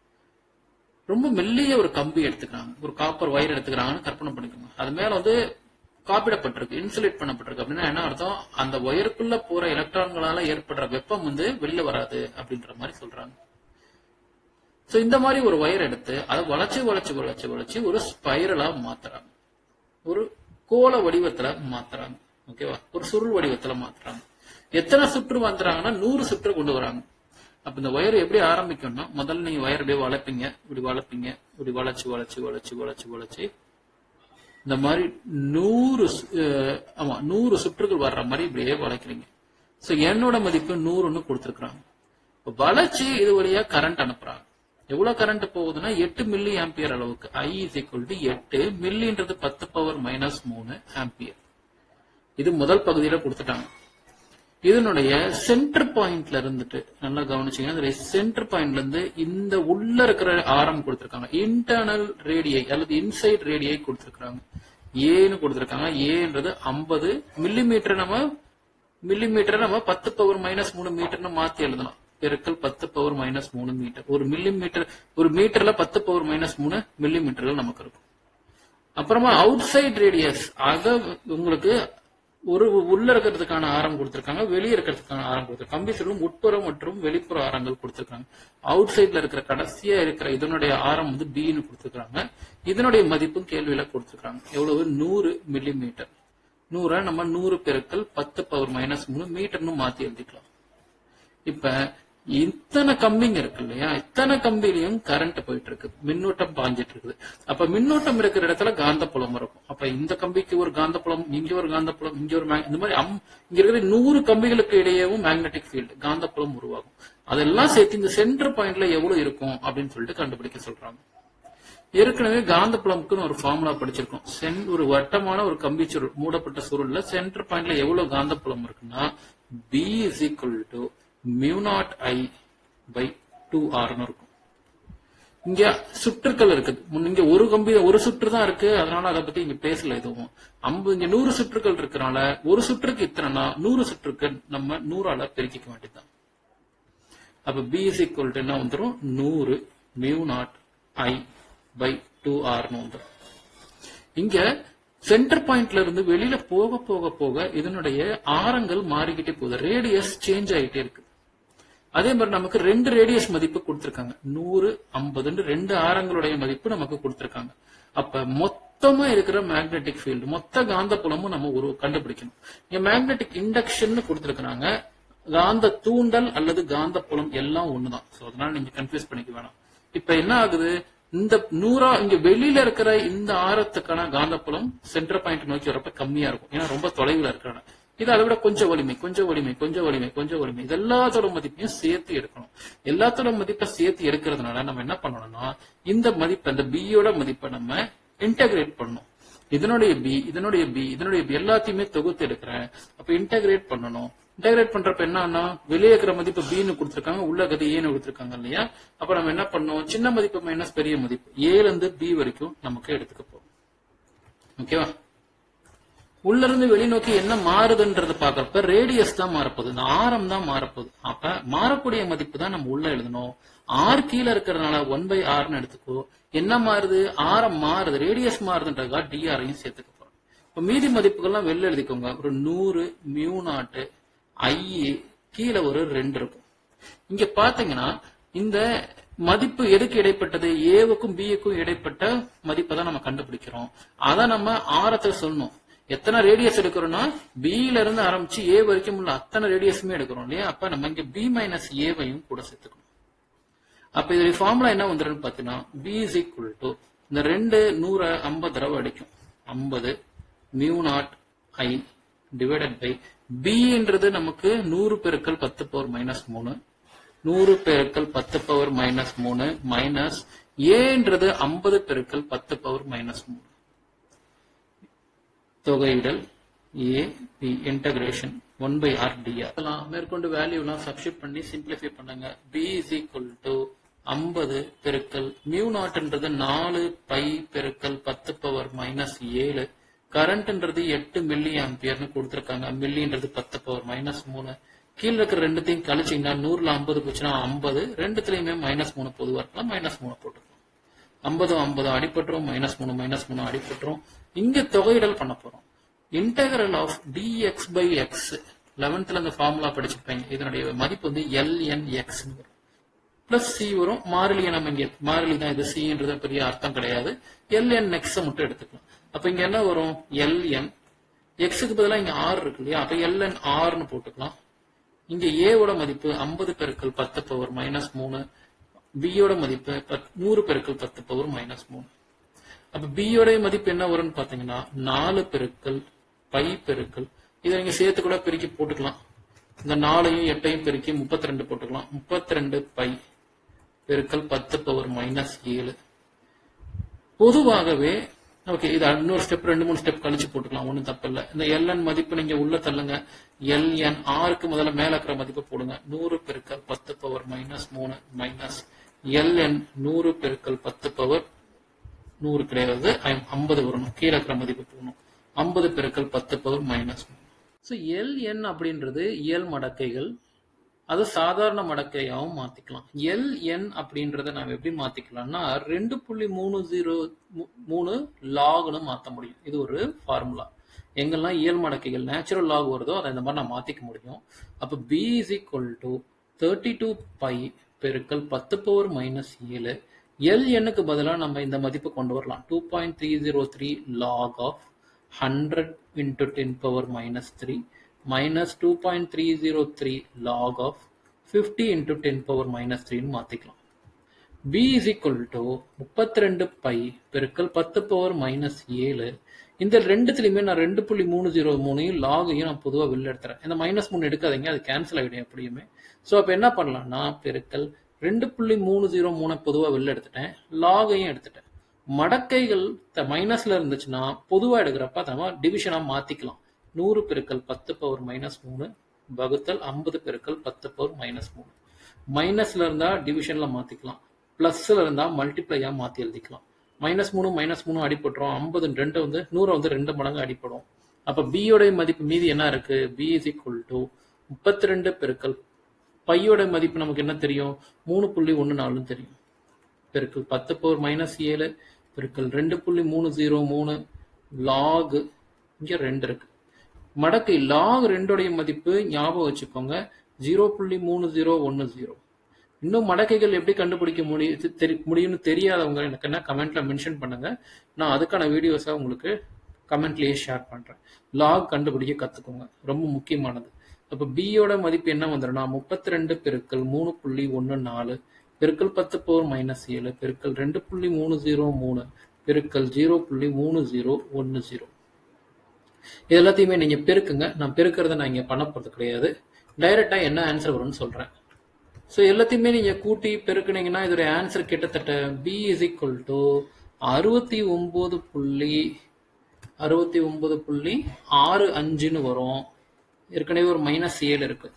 ரொம்ப மெல்லிய ஒரு கம்பி எடுத்துக்கிறாங்க ஒரு காப்பர் வயர் எடுத்துக்கிறாங்கன்னு கற்பனை பண்ணிக்கோங்க அது மேல வந்து காப்பிடப்பட்டிருக்கு இன்சுலேட் பண்ணப்பட்டிருக்கு அப்படின்னா என்ன அர்த்தம் அந்த ஒயருக்குள்ள போற எலக்ட்ரான்களால ஏற்படுற வெப்பம் வந்து வெளியில வராது அப்படின்ற மாதிரி சொல்றாங்க சோ இந்த மாதிரி ஒரு ஒயர் எடுத்து அதை வளைச்சு வளைச்சு வளைச்சு வளைச்சு ஒரு ஸ்பைரலா மாத்துறாங்க ஒரு கோள வடிவத்துல மாத்துறாங்க ஓகேவா ஒரு சுருள் வடிவத்துல மாத்துறாங்க எத்தனை சுற்று வந்துறாங்கன்னா நூறு சுற்று கொண்டு வராங்க அப்ப இந்த ஒயர் எப்படி ஆரம்பிக்கும்னா முதல்ல நீங்க ஒயர் அப்படியே வளைப்பீங்க இப்படி வளைப்பீங்க இப்படி வளைச்சு வளைச்சு வளைச்சு வளைச்சு வளைச்சு இந்த மாதிரி நூறு சு- அஹ் ஆமா நூறு சுற்றுகள் வர்ற மாதிரி இப்படியே வளைக்கிறீங்க சோ என்னோட மதிப்பு நூறுன்னு கொடுத்துருக்காங்க இப்ப வளைச்சு இது வழியா கரண்ட் அனுப்புறாங்க எவ்வளவு கரண்ட் போகுதுன்னா எட்டு மில்லி ஆம்பியர் அளவுக்கு ஐ இஸ் ஈக்குவல் டு எட்டு மில்லின்றது பத்து பவர் மைனஸ் மூணு ஆம்பியர் இது முதல் பகுதியில கொடுத்துட்டாங்க இதனுடைய சென்டர் பாயிண்ட்ல இருந்துட்டு நல்லா கவனிச்சீங்கன்னா இதனுடைய சென்டர் பாயிண்ட்ல இருந்து இந்த உள்ள இருக்கிற ஆரம் கொடுத்திருக்காங்க இன்டர்னல் ரேடியை அல்லது இன்சைட் ரேடியை கொடுத்திருக்காங்க ஏன்னு கொடுத்திருக்காங்க ஏன்றது 50 மில்லி மீட்டர் நம்ம மில்லி மீட்டர் நம்ம பத்து பவர் மைனஸ் மூணு மீட்டர்னு மாத்தி எழுதலாம் பெருக்கல் பத்து பவர் மைனஸ் மூணு மீட்டர் ஒரு மில்லி மீட்டர் ஒரு மீட்டர்ல பத்து பவர் மைனஸ் மூணு மில்லி மீட்டர்கள் நமக்கு இருக்கும் அப்புறமா அவுட் சைட் ரேடியஸ் அத உங்களுக்கு ஒரு உள்ள இருக்கிறதுக்கான ஆரம் கொடுத்திருக்காங்க வெளியே இருக்கிறதுக்கான ஆரம் கொடுத்திருக்காங்க கம்பி சுருளும் உட்புற மற்றும் வெளிப்புற ஆரங்கள் கொடுத்திருக்காங்க அவுட் சைட்ல இருக்கிற கடைசியா இருக்கிற இதனுடைய ஆரம் வந்து பின்னு கொடுத்திருக்காங்க இதனுடைய மதிப்பும் கேள்வியில கொடுத்திருக்காங்க எவ்வளவு நூறு மில்லி மீட்டர் நூறை நம்ம நூறு பெருக்கல் பத்து பவர் மைனஸ் மூணு மீட்டர்னு மாத்தி எழுதிக்கலாம் இப்ப இத்தனை கம்பிங்க இருக்கு இல்லையா இத்தனை கம்பிலையும் கரண்ட் போயிட்டு இருக்கு மின்னோட்டம் பாஞ்சிட்டு இருக்குது அப்ப மின்னோட்டம் இருக்கிற இடத்துல காந்தப்புலம் இருக்கும் அப்ப இந்த கம்பிக்கு ஒரு காந்தப்புலம் இங்க ஒரு காந்தப்புலம் இங்க ஒரு mag- இந்த மாதிரி அம்- இங்க இருக்கிற நூறு கம்பிகளுக்கு இடையேவும் மேக்னெட்டிக் ஃபீல்டு காந்தப்புலம் உருவாகும் அதெல்லாம் சேர்த்து இந்த சென்டர் பாயிண்ட்ல எவ்வளவு இருக்கும் அப்படின்னு சொல்லிட்டு கண்டுபிடிக்க சொல்றாங்க ஏற்கனவே காந்தப்புலம்க்குன்னு ஒரு ஃபார்முலா படிச்சிருக்கோம் சென் ஒரு வட்டமான ஒரு கம்பி சுருள் மூடப்பட்ட சுருள்ல சென்டர் பாயிண்ட்ல எவ்வளவு காந்தப்புலம் இருக்குன்னா B is equal to mu naught I by two ஆர்னு இருக்கும் இங்க சுற்றுக்கள் இருக்குது முன்ன இங்க ஒரு கம்பி ஒரு சுற்று தான் இருக்கு அதனால அதை பத்தி இங்க பேசல எதுவும் ஐம்பது இங்க நூறு சுற்றுக்கள் இருக்கறனால ஒரு சுற்றுக்கு இத்தனைனா நூறு சுற்றுக்கு நம்ம நூறால பெருக்கிக்க வேண்டியதுதான் அப்ப பி இஸ் ஈக்குவல் டு என்ன வந்துரும் நூறு mu naught I by two ஆர்னு வந்துரும் இங்க சென்டர் பாயிண்ட்ல இருந்து வெளியில போக போக போக இதனுடைய ஆரங்கள் மாறிக்கிட்டே போகுது ரேடியஸ் சேஞ்ச் ஆகிட்டே இருக்கு அதே மாதிரி நமக்கு ரெண்டு ரேடியஸ் மதிப்பு கொடுத்திருக்காங்க நூறு ஐம்பதுன்னு ரெண்டு ஆரங்களுடைய மதிப்பு நமக்கு கொடுத்திருக்காங்க அப்ப மொத்தமா இருக்கிற மேக்னெட்டிக் ஃபீல்டு மொத்த காந்தப்புலமும் நம்ம ஒரு கண்டுபிடிக்கணும் இங்க மேக்னெட்டிக் இண்டக்ஷன் கொடுத்திருக்கிறாங்க காந்த தூண்டல் அல்லது காந்தப்புலம் எல்லாம் ஒண்ணுதான் சோ அதனால நீங்க கன்ஃபியூஸ் பண்ணிக்க வேணாம் இப்ப என்ன ஆகுது இந்த நூறா இங்க வெளியில இருக்கிற இந்த ஆரத்துக்கான காந்தப்புலம் சென்டர் பாயிண்ட் நோக்கி வரப்ப கம்மியா இருக்கும் ஏன்னா ரொம்ப தொலைவில் இருக்கிறாங்க இது அதை விட கொஞ்சம் வலிமை கொஞ்சம் வலிமை கொஞ்சம் வலிமை கொஞ்சம் வலிமை இது எல்லாத்தோட மதிப்பையும் சேர்த்து எடுக்கணும் எல்லாத்தோட மதிப்பை சேர்த்து எடுக்கிறதுனால நம்ம என்ன பண்ணணும்னா இந்த மதிப்பை இந்த பியோட மதிப்பை நம்ம இன்டகிரேட் பண்ணணும் இதனுடைய பி இதனுடைய பி இதனுடைய பி எல்லாத்தையுமே தொகுத்து எடுக்கிறேன் அப்ப இன்டகிரேட் பண்ணணும் இன்டகிரேட் பண்றப்ப என்னன்னா வெளியே இருக்கிற மதிப்பு பின்னு கொடுத்திருக்காங்க உள்ள கதை ஏன்னு கொடுத்திருக்காங்க இல்லையா அப்ப நம்ம என்ன பண்ணோம் சின்ன மதிப்பு மைனஸ் பெரிய மதிப்பு ஏல இருந்து பி வரைக்கும் நமக்கு எடுத்துக்க போறோம் ஓகேவா உள்ள இருந்து வெளிநோக்கி என்ன மாறுதுன்றது பாக்குறப்ப ரேடியஸ் தான் மாறப்போகுது இந்த ஆரம் தான் மாறப்போகுது அப்ப மாறக்கூடிய மதிப்பு தான் நம்ம உள்ள எழுதணும் ஆர் கீழே இருக்கிறதுனால ஒன் பை ஆர்னு எடுத்துக்கோ என்ன மாறுது ஆரம் மாறுது ரேடியஸ் மாறுதுன்றதுக்காக டிஆரையும் சேர்த்துக்க போறோம் இப்ப மீதி மதிப்புகள்லாம் வெளில எழுதிக்கோங்க ஒரு நூறு மியூ நாட்டு ஐ கீழே ஒரு ரெண்டு இருக்கும் இங்க பாத்தீங்கன்னா இந்த மதிப்பு எதுக்கு இடைப்பட்டது ஏவுக்கும் பியுக்கும் இடைப்பட்ட மதிப்பை தான் நம்ம கண்டுபிடிக்கிறோம் அதை நம்ம ஆரத்தை சொல்லணும் எத்தனை ரேடியஸ் எடுக்கிறோம்னா பில இருந்து ஆரம்பிச்சு ஏ வரைக்கும் உள்ள அத்தனை ரேடியஸுமே எடுக்கிறோம் இல்லையா அப்ப நம்ம இங்க பி மைனஸ் ஏவையும் கூட சேர்த்துக்கணும் அப்ப இதோட ஃபார்முலா என்ன வந்துருன்னு பாத்தீங்கன்னா பி இஸ் ஈக்குவல் டு இந்த ரெண்டு நூறை ஐம்பது தடவை அடிக்கும் ஐம்பது mu naught I divided by பின்றது நமக்கு நூறு பெருக்கல் பத்து பவர் மைனஸ் மூணு நூறு பெருக்கல் பத்து பவர் மைனஸ் மூணு மைனஸ் ஏன்றது ஐம்பது பெருக்கல் பத்து பவர் மைனஸ் மூணு தொகையிடல் A B integration one by R dR மேற்கொண்டு வேல்யூலாம் சப்ஸ்டியூட் பண்ணி சிம்பிளிஃபை பண்ணுங்க பி இஸ் ஈக்குவல் டு ஐம்பது பெருக்கல் மியூ நாட்ன்றது நாலு பை பெருக்கல் பத்து பவர் மைனஸ் ஏழு கரண்ட்ன்றது எட்டு மில்லி ஆம்பியர்னு கொடுத்துருக்காங்க மில்லின்றது பத்து பவர் மைனஸ் மூணு கீழே இருக்கிற ரெண்டுத்தையும் கழிச்சீங்கன்னா நூறுல ஐம்பது போச்சுன்னா ஐம்பது ரெண்டுத்துலயுமே மைனஸ் மூணு பொதுவா இருக்கலாம் மைனஸ் மூணு போட்டுக்கலாம் ஐம்பதும் ஐம்பதும் அடிபட்டுரும் மைனஸ் மூணு மைனஸ் மூணு அடிபட்டுரும் இங்க தொகையிடல் பண்ண போறோம் integral of dx by x லெவன்த்ல இந்த ஃபார்முலா படிச்சிருப்பீங்க இதனுடைய மதிப்பு வந்து எல்என் எக்ஸ் வரும் பிளஸ் சி வரும் மாறிலியை நம்ம இங்க மாறிலி தான் இது சின்றது பெரிய அர்த்தம் கிடையாது எல்என் எக்ஸ் மட்டும் எடுத்துக்கலாம் அப்ப இங்க என்ன வரும் எல்என் எக்ஸுக்கு பதிலா இங்க ஆர் இருக்கு இல்லையா அப்ப எல்என் ஆர்னு போட்டுக்கலாம் இங்க ஏவோட மதிப்பு ஐம்பது பெருக்கல் பத்து பவர் மைனஸ் மூணு பியோட மதிப்பு பத்- நூறு பெருக்கல் பத்து பவர் மைனஸ் மூணு அப்ப பியோட மதிப்பு என்ன வரும்னு பாத்தீங்கன்னா நாலு பெருக்கல் பை பெருக்கல் இதை நீங்க சேர்த்து கூட பெருக்கி போட்டுக்கலாம் இந்த நாலையும் எட்டையும் பெருக்கி முப்பத்தி ரெண்டு போட்டுக்கலாம் முப்பத்தி ரெண்டு பை பெருக்கல் பத்து பவர் மைனஸ் ஏழு பொதுவாகவே ஓகே இது இன்னொரு ஸ்டெப் ரெண்டு மூணு ஸ்டெப் கழிச்சு போட்டுக்கலாம் ஒன்றும் தப்பு இல்லை இந்த எல்என் மதிப்பு நீங்க உள்ள தள்ளுங்க எல்என் ஆருக்கு முதல்ல மேல இருக்கிற மதிப்பு போடுங்க நூறு பெருக்கல் பத்து பவர் மைனஸ் மூணு மைனஸ் எல்என் நூறு பெருக்கல் பத்து பவர் நூறு கிடையாது ஐம்பது வரணும் கீழே இருக்கிற மதிப்பு போகணும் ஐம்பது பெருக்கல் பத்து பவர் மைனஸ் ஸோ எல்என் அப்படின்றது இயல் மடக்கைகள் அது சாதாரண மடக்கையாகவும் மாத்திக்கலாம் எல் என் அப்படின்றத நம்ம எப்படி மாத்திக்கலாம்னா ரெண்டு புள்ளி மூணு ஜீரோ மூணு லாக்னு மாத்த முடியும் இது ஒரு ஃபார்முலா எங்கெல்லாம் இயல் மடக்கைகள் நேச்சுரல் லாக் வருதோ அதை இந்த மாதிரி நான் மாத்திக்க முடியும் அப்ப B is equal to thirty two by பெருக்கல் பத்து பவர் மைனஸ் ஏழு எல் எண்ணுக்கு பதிலாக நம்ம இந்த மதிப்பு கொண்டு வரலாம் two point three zero three log of hundred into ten power minus three minus 2.303 log of fifty into ten power minus த்ரீன்னு மாற்றிக்கலாம் b is equal to முப்பத்தி ரெண்டு பை பெருக்கல் பத்து பவர் மைனஸ் ஏழு இந்த ரெண்டுத்துலையுமே நான் ரெண்டு புள்ளி மூணு ஜீரோ மூணையும் லாகையும் நான் பொதுவாக வெளில எடுத்துறேன் இந்த மைனஸ் மூணு எடுக்காதீங்க அது கேன்சல் ஆகிடும் எப்படியுமே ஸோ அப்போ என்ன பண்ணலாம்னா பெருக்கல் ரெண்டு புள்ளி மூணு ஜீரோ மூணை பொதுவாக வெளில எடுத்துட்டேன் லாகையும் எடுத்துட்டேன் மடக்கைகள் மைனஸ்ல இருந்துச்சுன்னா பொதுவாக எடுக்கிறப்ப நம்ம டிவிஷனாக மாற்றிக்கலாம் நூறு பெருக்கல் பத்து பவர் மைனஸ் மூணு வகுத்தல் ஐம்பது பெருக்கல் பத்து பவர் மைனஸ் மூணு மைனஸ்ல இருந்தா டிவிஷன்ல மாத்திக்கலாம் பிளஸ்ல இருந்தா மல்டிப்ளையா மாத்தி எழுதிக்கலாம் மைனஸ் மூணு மைனஸ் மூணு அடிபட்டுரும் ஐம்பது ரெண்டு வந்து நூறு வந்து ரெண்டு மடங்கு அடிப்படும் அப்ப பியோட மதிப்பு மீதி என்ன இருக்கு பி இஸ் ஈக்குவல் டு முப்பத்தி ரெண்டு பெருக்கல் பையோட மதிப்பு நமக்கு என்ன தெரியும் மூணு புள்ளி ஒன்று நாலுன்னு தெரியும் பெருக்கல் பத்து பவர் மைனஸ் ஏழு பெருக்கல் ரெண்டு புள்ளி மூணு ஜீரோ மூணு லாக் இங்க ரெண்டு இருக்கு மடக்கை லாக் ரெண்டோடைய மதிப்பு ஞாபகம் வச்சுக்கோங்க ஜீரோ புள்ளி மூணு ஜீரோ ஒன்று ஜீரோ இன்னும் மடக்கைகள் எப்படி கண்டுபிடிக்க முடியுது தெரி முடியும்னு தெரியாதவங்க எனக்கு என்ன கமெண்ட்ல மென்ஷன் பண்ணுங்க நான் அதுக்கான வீடியோஸை உங்களுக்கு கமெண்ட்லயே ஷேர் பண்றேன் லாக் கண்டுபிடிக்க கத்துக்கோங்க ரொம்ப முக்கியமானது அப்ப பியோட மதிப்பு என்ன வந்துடும்னா முப்பத்தி ரெண்டு பெருக்கல் மூணு புள்ளி ஒன்று நாலு பெருக்கல் பத்து பவர் மைனஸ் ஏழு பெருக்கல் ரெண்டு புள்ளி மூணு ஜீரோ மூணு பெருக்கல் ஜீரோ புள்ளி மூணு ஜீரோ ஒன்று ஜீரோ இது எல்லாத்தையுமே நீங்க பெருக்குங்க நான் பெருக்கிறத நான் இங்க பண்ண போறது கிடையாது டைரக்டா என்ன ஆன்சர் வரும்னு சொல்றேன் ஸோ எல்லாத்தையுமே நீங்க கூட்டி பெருக்குனீங்கன்னா இதோட ஆன்சர் கிட்டத்தட்ட பி இஸ் ஈக்குவல் டு அறுபத்தி ஒன்பது புள்ளி அறுபத்தி ஒன்பது புள்ளி ஆறு அஞ்சுன்னு வரும் ஏற்கனவே ஒரு மைனஸ் ஏழு இருக்கு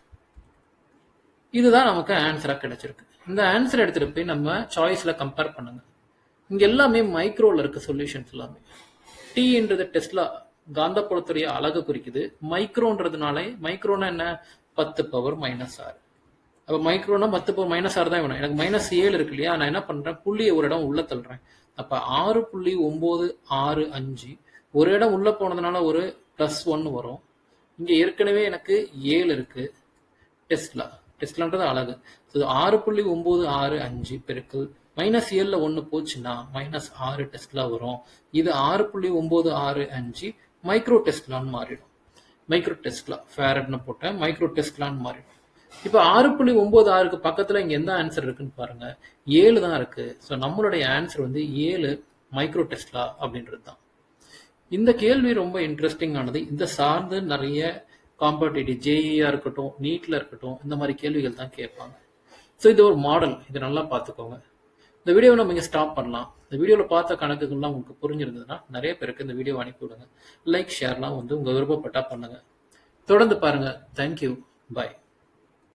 இதுதான் நமக்கு ஆன்சரா கிடைச்சிருக்கு இந்த ஆன்சர் எடுத்துட்டு போய் நம்ம சாய்ஸ்ல கம்பேர் பண்ணுங்க இங்க எல்லாமே மைக்ரோல இருக்கு சொல்யூஷன்ஸ் எல்லாமே டீன்றது டெஸ்ட்லா காந்தப்புலத்துடைய அழகு குறிக்குது மைக்ரோன்றதுனால மைக்ரோனா என்ன பத்து பவர் மைனஸ் ஆறு அப்ப மைக்ரோனா பத்து பவர் மைனஸ் ஆறு தான் வேணும் எனக்கு மைனஸ் ஏழு இருக்கு இல்லையா நான் என்ன பண்றேன் புள்ளியை ஒரு இடம் உள்ள தள்ளுறேன் அப்ப ஆறு புள்ளி ஒன்பது ஆறு அஞ்சு ஒரு இடம் உள்ள போனதுனால ஒரு பிளஸ் ஒன்னு வரும் இங்க ஏற்கனவே எனக்கு ஏழு இருக்கு டெஸ்ட்லா டெஸ்ட்லான்றது அழகு ஸோ ஆறு புள்ளி ஒன்பது ஆறு அஞ்சு பெருக்கல் மைனஸ் ஏழுல ஒன்று போச்சுன்னா மைனஸ் ஆறு டெஸ்ட்லா வரும் இது ஆறு புள்ளி ஒன்பது ஆறு அஞ்சு மைக்ரோ டெஸ்ட்லான்னு மாறிடும் மைக்ரோ டெஸ்ட்லா ஃபேரட்னு போட்டேன் மைக்ரோ டெஸ்ட்லான்னு மாறிடும் இப்போ ஆறு புள்ளி ஒன்பது ஆறுக்கு பக்கத்துல இங்க எந்த ஆன்சர் இருக்குன்னு பாருங்க ஏழு தான் இருக்கு ஸோ நம்மளுடைய ஆன்சர் வந்து ஏழு மைக்ரோ டெஸ்ட்லா அப்படின்றது தான் இந்த கேள்வி ரொம்ப இன்ட்ரெஸ்டிங் ஆனது இந்த சார்ந்து நிறைய காம்படிட்டிவ் ஜேஇஆ இருக்கட்டும் நீட்ல இருக்கட்டும் இந்த மாதிரி கேள்விகள் தான் கேட்பாங்க ஸோ இது ஒரு மாடல் இதை நல்லா பார்த்துக்கோங்க இந்த வீடியோவை நம்ம இங்கே ஸ்டாப் பண்ணலாம் இந்த வீடியோவில் பார்த்த கணக்குகள்லாம் உங்களுக்கு புரிஞ்சிருந்ததுன்னா நிறைய பேருக்கு இந்த வீடியோ அனுப்பி விடுங்க லைக் ஷேர்லாம் வந்து உங்கள் விருப்பப்பட்டா பண்ணுங்க தொடர்ந்து பாருங்க தேங்க்யூ பாய்